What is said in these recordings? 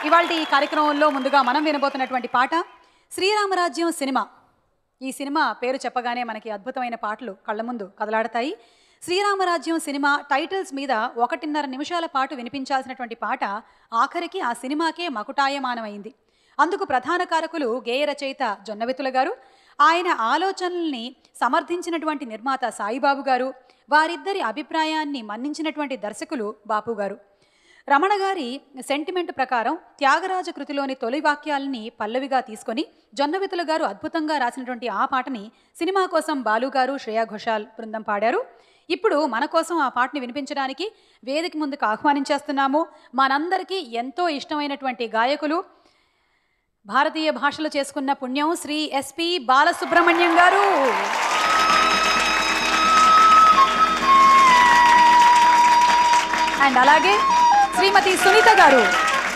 ఇవాళ ఈ కార్యక్రమంలో ముందుగా మనం వినబోతున్నటువంటి పాట శ్రీరామరాజ్యం సినిమా ఈ సినిమా పేరు చెప్పగానే మనకి అద్భుతమైన పాటలు కళ్ళ ముందు కదలాడతాయి శ్రీరామరాజ్యం సినిమా టైటిల్స్ మీద ఒకటిన్నర నిమిషాల పాటు వినిపించాల్సినటువంటి పాట ఆఖరికి ఆ సినిమాకే మకుటాయమానమైంది అందుకు ప్రధాన కారకులు గేయ రచయిత జొన్నవితుల గారు ఆయన ఆలోచనల్ని సమర్థించినటువంటి నిర్మాత సాయిబాబు గారు వారిద్దరి అభిప్రాయాన్ని మన్నించినటువంటి దర్శకులు బాపు గారు రమణ గారి సెంటిమెంట్ ప్రకారం త్యాగరాజ కృతిలోని తొలి వాక్యాలని పల్లవిగా తీసుకొని జొన్నవితుల గారు అద్భుతంగా రాసినటువంటి ఆ పాటని సినిమా కోసం బాలు గారు శ్రేయా ఘోషాల్ బృందం పాడారు ఇప్పుడు మన కోసం ఆ పాటని వినిపించడానికి వేదిక ముందుకు ఆహ్వానించేస్తున్నాము మనందరికీ ఎంతో ఇష్టమైనటువంటి గాయకులు భారతీయ భాషలో చేసుకున్న పుణ్యం శ్రీ ఎస్పి బాలసుబ్రహ్మణ్యం గారు అండ్ అలాగే శ్రీమతి సునీత గారు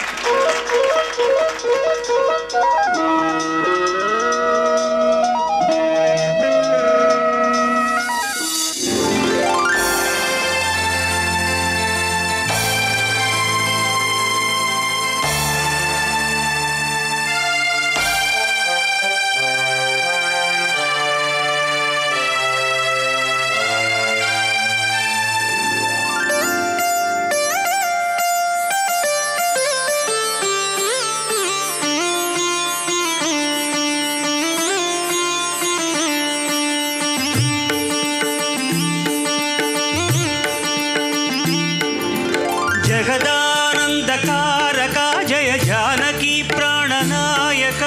జగదానందకారక జయ జానకి ప్రాణనాయక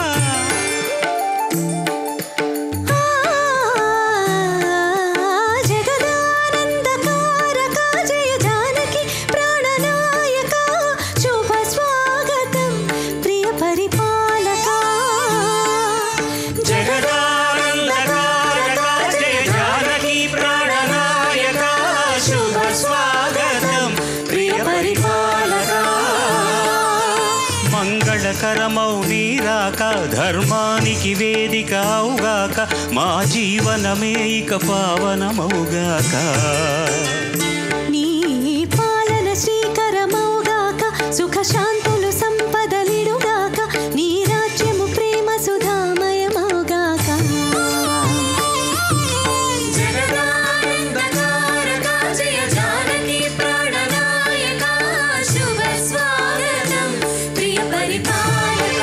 జగదానందకారక జయ జానకి ప్రాణనాయక శుభ స్వాగతం ప్రియ పరిపాలక జగదానందకారక జయ జానకి ప్రాణనాయక శుభ స్వాగతం ప్రియ పరిపాలక మంగళకరమౌ నీరాక ధర్మానికి వేదిక అవుగాక మా జీవనమే ఇక పావనమౌగాక నీ పాలన శ్రీకరమౌగాక సుఖ శాంతులు సంపదలిడుగాక నీ రాజ్యము ప్రేమ సుధామయమౌగాక జగదానందకారక జయ జానకి ప్రాణనాయక శుభ స్వాగతం ప్రియ పరిపాలక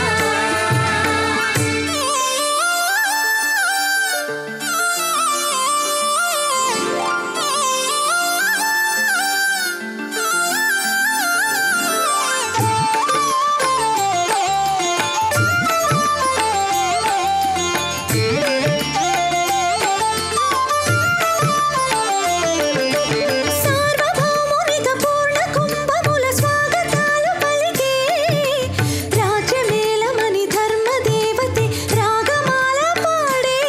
సార్వభౌమునిక పూర్ణ కుంభముల స్వాగతాలు పలికే రాజ్యమేలమని ధర్మదేవతే రాగమాల పాడే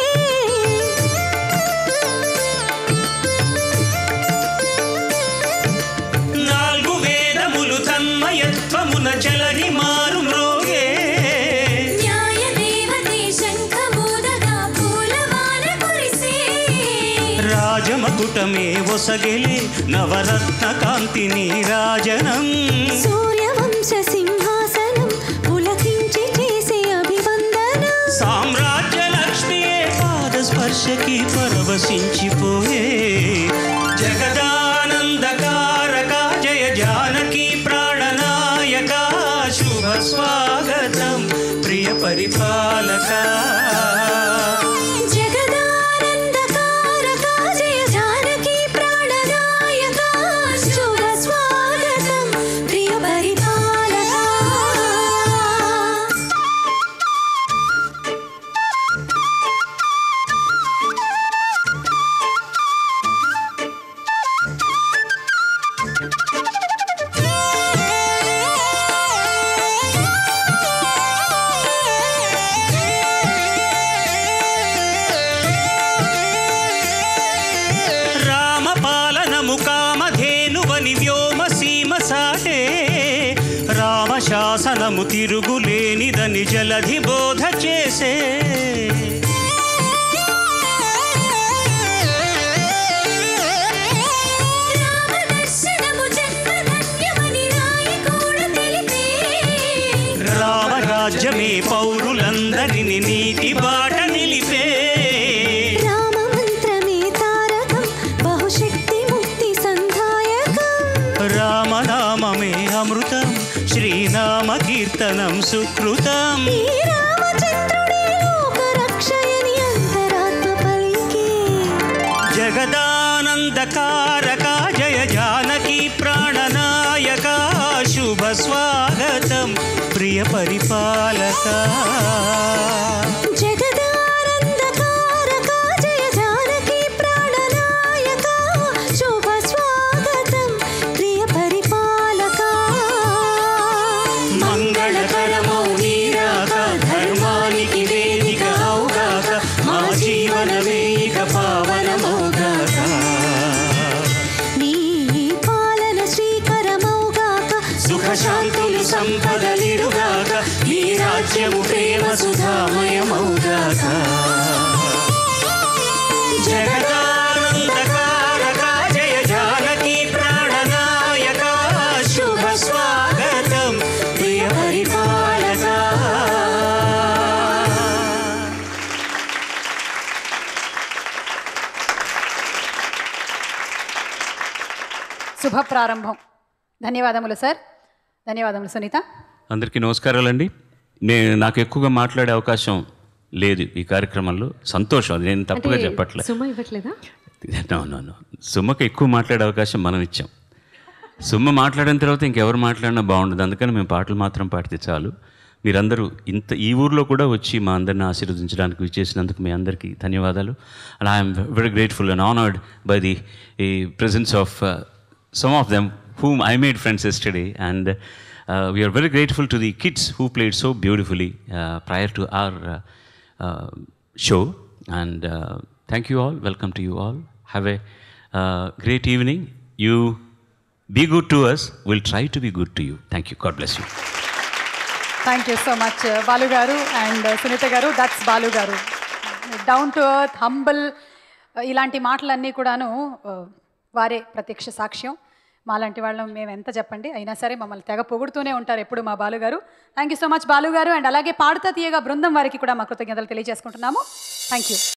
నాలుగు వేదములు తన్మయత్వమున చలని మారు మ్రోగే న్యాయ దేవతే శంఖమూదగా పూలవాన కురిసే రాజమకుటమే ఒసగెలే నవరత్న కాంతిని రాజనం సూర్యవంశ సింహాసనం పులకించి చేసే అభివందనం సామ్రాజ్య లక్ష్మియే పాద స్పర్శకి పరవశించిపోయే జగదానందకారక జయ జానకి ప్రాణనాయక శుభ స్వాగతం ప్రియ పరిపాలక జగదానందకారక జయ జానకి ప్రాణనాయక శుభ స్వాగతం ప్రియ పరిపాలక రామపాలనము కామధేనువని వ్యోమ సీమ సాటే రామశాసనము తిరుగులేనిదని జలధి బోధ చేసే రామదర్శనము జన్మధన్యమని రాయి కూడా తెలిపే రాజ్యమే పౌరులందరిని నీతి బాట నిలిపే రామ మంత్రమే తారకం బహుశక్తి ముక్తి సంధాయకం రామనామమే అమృతం శ్రీనామ కీర్తనం సుకృతం ఈ రామచంద్రుడే లోక రక్షయని అంతరాత్మ పలికే జగదానందకారక జయ జానకి ప్రాణనాయక శుభ స్వాగతం ప్రియ పరిపాలక జగదానందకారక జయ జానకి ప్రాణనాయక శుభ స్వాగతం ప్రియ పరిపాలక మంగళకరమౌ నీరాక ధర్మానికి వేదిక అవుగాక మా జీవనమే ఇక పావనమౌగాక నీ పాలన శ్రీకరమౌగాక సుఖ శాంతులు సంపదలిడుగాక ఈ రాజ్యము ప్రేమ సుధామయమౌగాక జగదానందకారక జయ జానకి ప్రాణనాయక శుభ స్వాగతం ప్రియ పరిపాలక శుభ ప్రారంభం ధన్యవాదములు సార్ ధన్యవాదములు సునీత అందరికీ నమస్కారాలండి నేను నాకు ఎక్కువగా మాట్లాడే అవకాశం లేదు ఈ కార్యక్రమంలో సంతోషం అది నేను తప్పుగా చెప్పట్లే సుమ ఇవ్వట్లేదా నో నో నో సుమ్మకి ఎక్కువ మాట్లాడే అవకాశం మనం ఇచ్చాం సుమ్మ మాట్లాడిన తర్వాత ఇంకెవరు మాట్లాడినా బాగుండదు అందుకని మేము పాటలు మాత్రం పాడితే చాలు మీరందరూ ఇంత ఈ ఊర్లో కూడా వచ్చి మా అందరిని ఆశీర్వదించడానికి విచ్చేసినందుకు మీ అందరికీ ధన్యవాదాలు and I'm very grateful and honoured by the ఈ presence of some of them whom I made friends yesterday, and uh, we are very grateful to the kids who played so beautifully uh, prior to our uh, uh, show. And uh, thank you all. Welcome to you all. Have a uh, great evening. You be good to us. We'll try to be good to you. Thank you. God bless you. Thank you so much Balu గారు and Sunitha గారు that's Balu గారు down to earth humble ఇలాంటి మాటలన్నీ కూడాను uh, వారే ప్రత్యక్ష సాక్ష్యం మాలాంటి వాళ్ళం మేము ఎంత చెప్పండి అయినా సరే మమ్మల్ని తెగ పొగుడుతూనే ఉంటారు ఎప్పుడు మా బాలు గారు thank you so much Balu గారు అండ్ అలాగే పాడుతా తీయగా బృందం వారికి కూడా మా కృతజ్ఞతలు తెలియజేసుకుంటున్నాము థ్యాంక్ యూ